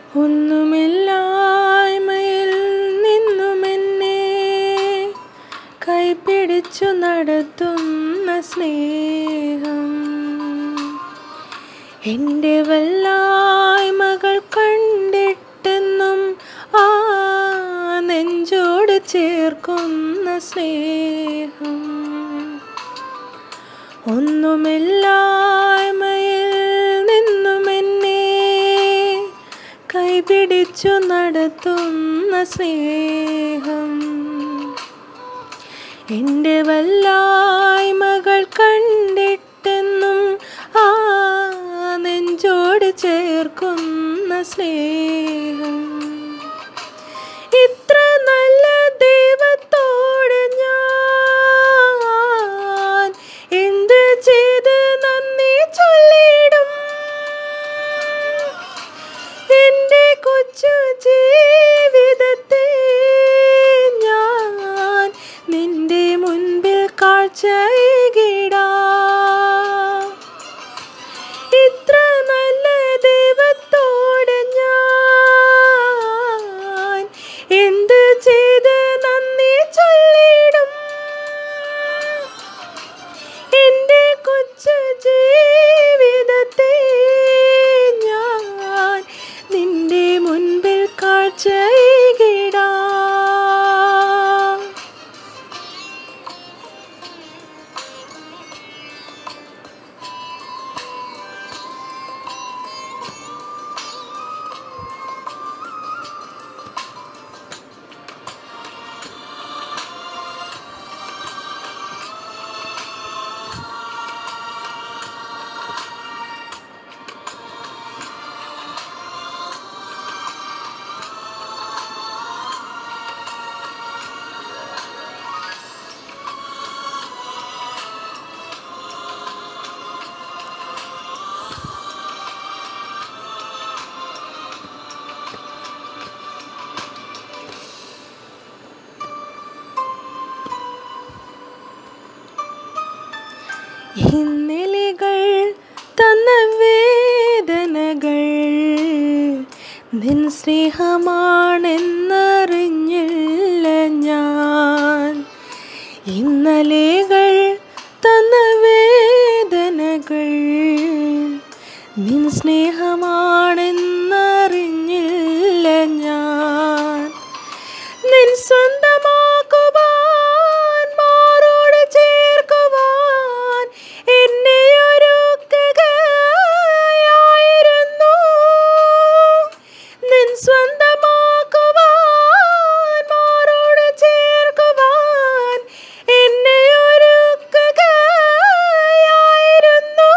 ഒന്നുമില്ലായ്മയിൽ നിന്നുമെന്നെ കൈപിടിച്ചു നടത്തുന്ന സ്നേഹം എൻ്റെ വല്ലായ്മകൾ കണ്ടിട്ടെന്നും ആ നെഞ്ചോട് ചേർക്കുന്ന സ്നേഹം ഒന്നുമില്ലായ്മയിൽ നിന്നുമെന്നെ കൈപിടിച്ചു നടത്തുന്ന സ്നേഹം എൻ്റെ വല്ലായ്മകൾ കണ്ടിട്ടെന്നും ആ നെഞ്ചോട് ചേർക്കുന്ന സ്നേഹം ഇത്ര നല്ല ദൈവത്തോട് ഞാൻ എന്ത് ചെയ്ത് നന്ദി ചൊല്ലിടും എൻ്റെ കൊച്ചു ജീവിതത്തെ ഞാൻ നിന്റെ മുൻപിൽ കാഴ്ചയിടാം ഇത്ര നല്ല ദൈവത്തോട് ഞാൻ എന്ത് ചെയ്ത് നന്ദി ചൊല്ലിടും എൻ്റെ കൊച്ചു ജീവിതത്തെ ഞാൻ നിന്റെ മുൻപിൽ കാഴ്ചയിടാം ഇന്നലെകൾ തന്ന വേദനകൾ നിൻ സ്നേഹമാണെന്നറിഞ്ഞില്ല ഞാൻ ഇന്നലെകൾ തന്ന വേദനകൾ നിൻ സ്നേഹമാണെന്നറിഞ്ഞില്ല ഞാൻ നിൻ സ്വന്തമാക്കുവാൻ മാറോട് ചേർക്കുവാൻ എന്നെ ഒരുക്കുകയായിരുന്നു നിൻ സ്വന്തമാക്കുവാൻ മാറോട് ചേർക്കുവാൻ എന്നെ ഒരുക്കുകയായിരുന്നു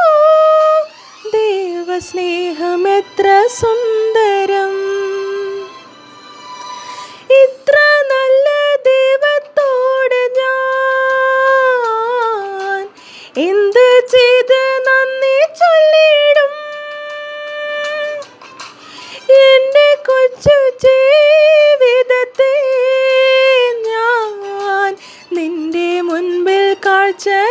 ദൈവസ്നേഹം എത്ര സുന്ദരം ഇത്ര നല്ല ദൈവത്തോട് ഞാൻ എന്ത് ചെയ്ത് നന്ദി ചൊല്ലിടും എൻ്റെ കൊച്ചു ജീവിതത്തെ ഞാൻ നിന്റെ മുൻപിൽ കാഴ്ച